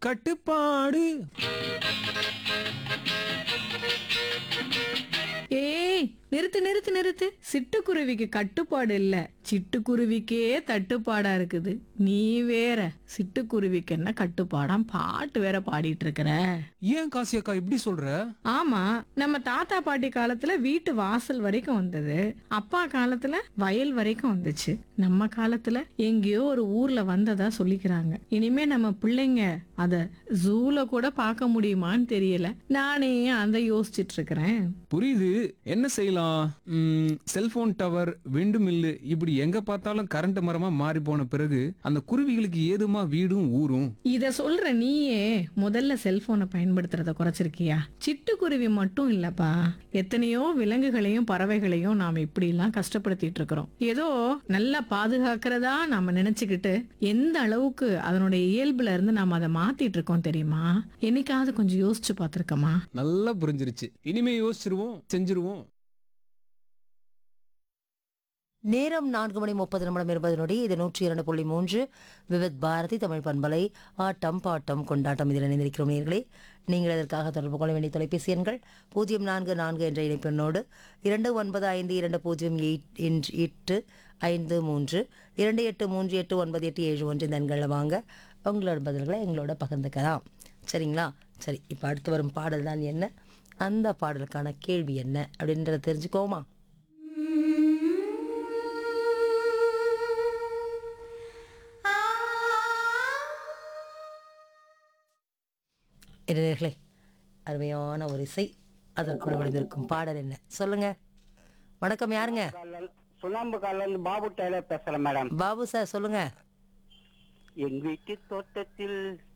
கட்டுப்பாடு ஏய் நிறுத்து நிறுத்து நிறுத்து சிட்டுக்குருவிக்கு கட்டுப்பாடு இல்ல சிட்டுக்குருவிக்கே தட்டுப்பாடா இருக்குது நீ வேற சிட்டுக்குருவிக்கு என்ன கட்டுப்பாடாம் பாட்டு வேற பாடிட்டு இருக்கிற ஏன் காசி அக்கா இப்படி சொல்ற ஆமா நம்ம தாத்தா பாட்டி காலத்துல வீட்டு வாசல் வரைக்கும் வந்தது அப்பா காலத்துல வயல் வரைக்கும் வந்துச்சு நம்ம காலத்துல எங்கேயோ ஒரு ஊர்ல வந்ததா சொல்லிக்கிறாங்க இனிமே நம்ம பிள்ளைங்க அத ஜூல கூட பார்க்க முடியுமான்னு தெரியல நானே அந்த யோசிச்சிட்டு இருக்கிறேன் புரியுது என்ன செய்யலாம் ம், செல்போன் டவர் விண்டு மில்லு இப்படி எங்க பார்த்தாலும் கரண்ட் மரமா மாறி போன பிறகு அந்த குருவிகளுக்கு ஏதுமா வீடும் ஊரும் இத சொல்ற நீயே முதல்ல செல்போனை பயன்படுத்துறத குறைச்சிருக்கியா சிட்டுக்குருவி மட்டும் இல்லப்பா எத்தனையோ விலங்குகளையும் பறவைகளையும் நாம இப்படி எல்லாம் கஷ்டப்படுத்திட்டு இருக்கிறோம் ஏதோ நல்லா பாதுகாக்கிறதா நாம நினைச்சுக்கிட்டு எந்த அளவுக்கு அதனுடைய இயல்புல இருந்து நாம அதை மாத்திட்டு இருக்கோம் தெரியுமா என்னைக்காவது கொஞ்சம் யோசிச்சு பார்த்திருக்கமா நல்லா புரிஞ்சிருச்சு இனிமே யோசிச்சிருவோம் செஞ்சிருவோம் நேரம் நான்கு மணி முப்பது நிமிடம் இருபது நொடி இது நூற்றி இரண்டு புள்ளி மூன்று விவித் பாரதி தமிழ் பண்பலை ஆட்டம் பாட்டம் கொண்டாட்டம் இதில் இணைந்திருக்கிறோம் நேர்களே நீங்கள் இதற்காக தொடர்பு கொள்ள வேண்டிய தொலைபேசி எண்கள் பூஜ்ஜியம் நான்கு நான்கு என்ற இணைப்பெண்ணோடு இரண்டு ஒன்பது ஐந்து இரண்டு பூஜ்ஜியம் எயிட் இன்று எட்டு ஐந்து மூன்று இரண்டு எட்டு மூன்று எட்டு ஒன்பது எட்டு ஏழு ஒன்று இந்த எண்களில் வாங்க உங்களோட பதில்களை எங்களோட பகிர்ந்துக்கலாம் சரிங்களா சரி இப்போ அடுத்து வரும் பாடல் தான் என்ன அந்த பாடலுக்கான கேள்வி என்ன அப்படின்றத தெரிஞ்சுக்கோமா இளைஞர்களே அருமையான ஒரு இசை அதற்குள் விழுந்திருக்கும் பாடல் என்ன சொல்லுங்க வணக்கம் யாருங்க சுண்ணாம்பு காலில் இருந்து பாபு டெய்லர் பேசுறேன் மேடம் பாபு சார் சொல்லுங்க எங்க வீட்டு தோட்டத்தில்